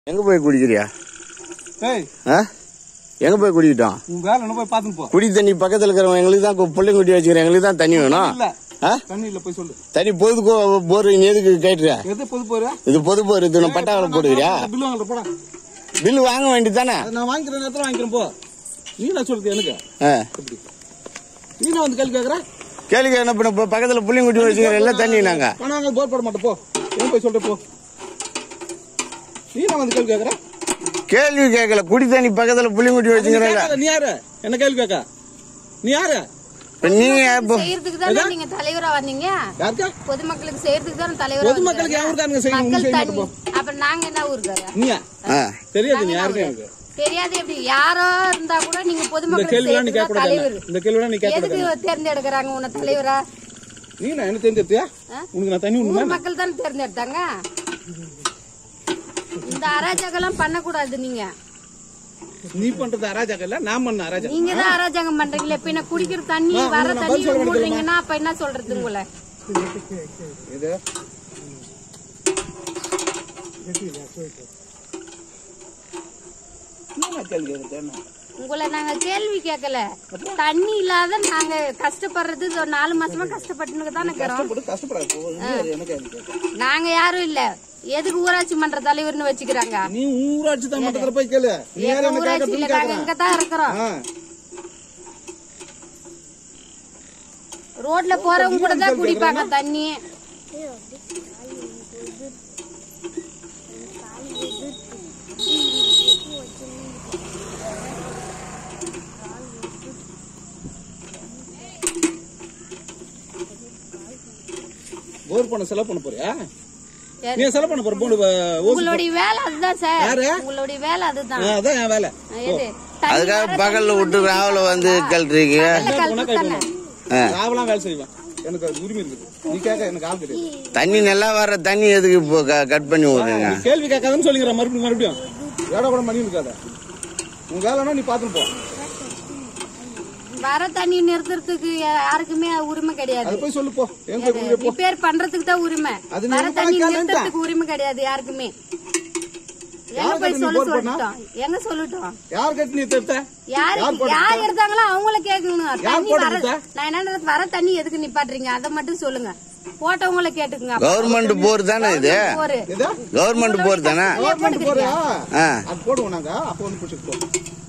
எங்க போய் குடிக்கிறியா ஏய் ஆ? எங்க போய் குடிக்கிட்டோம் உன் வேலை என்ன போய் பாத்துன்னு போ குடி தண்ணி பக்கத்துல இருக்கிறவங்க எங்களுக்கு தான் பிள்ளைங்க குட்டி வச்சுக்கிறேன் எங்களுக்கு தான் தண்ணி வேணும் இல்ல ஆ? தண்ணி இல்ல போய் சொல்லு தண்ணி பொது போர் நீ எதுக்கு கேட்டுற எது பொது போற இது பொது போர் இது நான் பட்டாவளை போடுவியா பில் வாங்கல போடா பில் வாங்க வேண்டியதானே அது நான் வாங்கிக்கிற நேரத்துல வாங்கிக்கிறேன் போ நீ என்ன சொல்றது எனக்கு ஆ. எப்படி நீ என்ன வந்து கேள்வி கேக்குற கேளுங்க என்ன பண்ண இப்ப பக்கத்துல புள்ளைங்க குட்டி வச்சுக்கிறேன் எல்லாம் தண்ணி நாங்க பணம் வாங்க போர் போட மாட்டேன் போ ஏன் போய் சொல்ற போ நீ என்ன வந்து கேள்வி கேக்குற கேள்வி கேட்கல குடி தண்ணி பக்கத்துல புள்ளைங்க குட்டி நீ வச்சுக்கிறேன் கேட்காத, நீ யாரு என்ன கேள்வி கேட்க நீ யாரு இப்ப நீங்க இப்போ செய்யறதுக்கு தானே நீங்க தலைவரா வந்தீங்க யாருக்கா பொதுமக்களுக்கு செய்யறதுக்கு தானே தலைவரா பொதுமக்களுக்கு வந்தீங்க. யாருக்காரங்க செய்யணும் நீ மக்கள் செய்ய தண்ணி மாட்டே அப்ப நாங்க என்ன ஊருக்கார நீயா ஆ. தெரியாது நீ யாருக்கும் எனக்கு தெரியாது எப்படி யாரோ இருந்தா கூட நீங்க இந்த பொதுமக்களுக்கு கேள்விலாம் நீ கேட்க செய்யறதுக்கு தான் கூடாது தலைவர் இந்த கேள்விலாம் நீ கேட்க எதுக்கு கூடாது தேர்ந்தெடுக்கிறாங்க உன்னை தலைவரா நீ நான் என்ன தெரிஞ்சிருத்தியா உனக்கு நான் தண்ணி உண்மை ஊர் மக்கள் தானே தேர்ந்தெடுத்தாங்க இந்த அராஜகம்லாம் பண்ணக்கூடாது நீங்க நீ பண்றது அராஜகம் இல்ல நான் பண்ண அராஜகம் நீங்க தான் அராஜகம் பண்றீங்களே பின்ன குடிக்கிற தண்ணி மா, வர உனக்கு நான் தண்ணி பதில் சொல்ல மூடுறீங்கன்னா அப்ப என்ன சொல்றது உங்களை இது என்ன கேள்வி கேட்கறது என்ன? உங்களை நாங்க கேள்வி கேட்கல தண்ணி இல்லாத நாங்க கஷ்டப்படுறது இது ஒரு நாலு மாசமா கஷ்டப்பட்டு தானே இருக்கிறோம் கஷ்டப்பட்டு கஷ்டப்படாது போ. நீ யாரு? என்ன கேள்வி கேட்க? நாங்க யாரும் இல்ல எதுக்கு ஊராட்சி மன்ற தலைவர்னு வச்சுக்கிறாங்க நீ ஊராட்சி தான் மட்டத்துல போய் கேளு நீ யாரு எங்க என்ன ஊராட்சியில கேட்கறதுன்னு நாங்க கேட்கறேன். இங்க தான் இருக்கிறோம் ஆ. ரோட்ல போறவங்க கூட தான் குடிப்பாங்க தண்ணி போர் பண்ண செலவு பண்ண போறியா சரி. நீ செலவு பண்ண போற போடு ஓசு உங்களுடைய வேலை அதுதான் சார் யாரு? உங்களுடைய வேலை அதுதான் ஆ, அதான் என் வேலை எது தண்ணி அதுக்காக வர பகல்ல விட்டு ராவில வந்து கழட்டுறீங்க தண்ணியில கலந்து தானே ராவெல்லாம் வேலை செய்வேன் எனக்கு அது உரிமை இருக்குது நீ கேட்க எனக்கு ஆள் கிடையாது தண்ணி நல்லா வர தண்ணி எதுக்கு இப்போ க- கட் பண்ணி விடுறீங்க நீ கேள்வி கேட்காதன்னு சொல்லிக்கிறேன் மறுபடியும் மறுபடியும் ஏடா கூட பண்ணி இருக்காத உன் வேலைன்னா நீ பாத்துட்டு போ வர தண்ணி நிறுத்துறதுக்கு யாருக்குமே உரிமை கிடையாது அது போய் சொல்லு போ எங்க போய் குடிக்க போ ரிப்பேர் பண்றதுக்கு தான் உரிமை அது வர நீ தண்ணி கணக்கால நிறுத்தறதுக்கு உரிமை கிடையாது யாருக்குமே எங்க யார் போய் கட்டி நீ சொல்ல போர் பண்ணா? சொல்லிட்டோம் எங்க சொல்லிட்டோம் யார் கட்டி நீ தடுத்த யாரு யார் போட்டு யார் எடுத்தாங்களோ அவங்கள கேட்கணும் தண்ணி போட்டு வர கொடுத்தா? நான் என்ன வர தண்ணி எதுக்கு நிப்பாட்டுறீங்க அதை மட்டும் சொல்லுங்க போட்டவங்கள கேட்டுக்குங்க கவர்மெண்ட் போர் தானே இது ஒரு இதா கவர்மெண்ட் போர் தானே கவர்மெண்ட் போறியா ஆ அது போடுவோம் நாங்க அப்போ வந்து பிடிச்சிட்டு போ